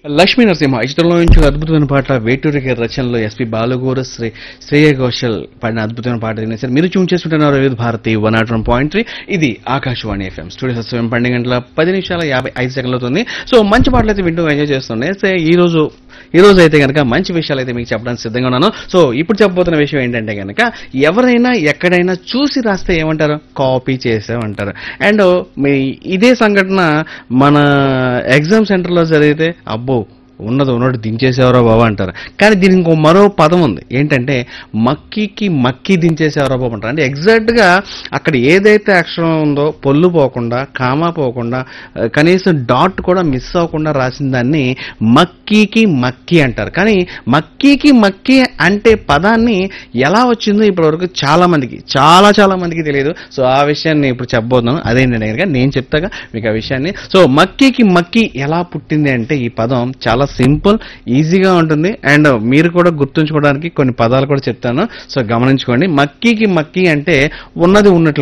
లక్ష్మీ నరసింహ ఈ చిత్రంలో నుంచి ఒక అద్భుతమైన పాట వేటూరి గారి రచనలో ఎస్పి బాలుగోర శ్రీ శ్రేయ ఘోషల్ పాడిన అద్భుతమైన పాట వినేసారు మీరు చూన్ చేసుకుంటున్నారు Vividh Bharati one naught one point three ఇది ఆకాశవాణి ఎఫ్ఎం స్టూడియో సత్యం పన్నెండు గంటల పది నిమిషాల యాభై ఐదు సెకండ్లు అవుతుంది సో మంచి పాటలు అయితే వింటూ ఎంజాయ్ చేస్తుండే సో ఈ రోజు ఈ రోజు అయితే కనుక మంచి విషయాలు అయితే మీకు చెప్పడానికి సిద్ధంగా ఉన్నాను సో ఇప్పుడు చెప్పబోతున్న విషయం ఏంటంటే కనుక ఎవరైనా ఎక్కడైనా చూసి రాస్తే ఏమంటారు కాపీ చేసామంటారు అండ్ మీ ఇదే సంఘటన మన ఎగ్జామ్ సెంటర్లో జరిగితే అబ్బో ఉన్నది ఉన్నట్టు దించేసేవరా బాబా అంటారు కానీ దీనికి ఇంకో మరో పదం ఉంది ఏంటంటే మక్కికి మక్కి దించేసేవరా బాబు అంటారు అంటే ఎగ్జాక్ట్గా అక్కడ ఏదైతే అక్షరం ఉందో పొల్లు పోకుండా కామా పోకుండా ఆ, కనీసం డాట్ కూడా మిస్ అవ్వకుండా రాసిన దాన్ని మక్కీకి మక్కి అంటారు కానీ మక్కీకి మక్కి అంటే పదాన్ని ఎలా వచ్చిందో ఇప్పటివరకు చాలా మందికి చాలా చాలా మందికి తెలియదు సో ఆ విషయాన్ని ఇప్పుడు చెప్పబోతున్నాను అదేంటంటే కనుక నేను చెప్తాగా మీకు ఆ విషయాన్ని సో మక్కీకి మక్కి ఎలా పుట్టింది అంటే ఈ పదం చాలా సింపుల్ ఈజీగా ఉంటుంది అండ్ మీరు కూడా గుర్తుంచుకోవడానికి కొన్ని పదాలు కూడా చెప్తాను సో గమనించుకోండి మక్కీకి మక్కి అంటే ఉన్నది ఉన్నట్లు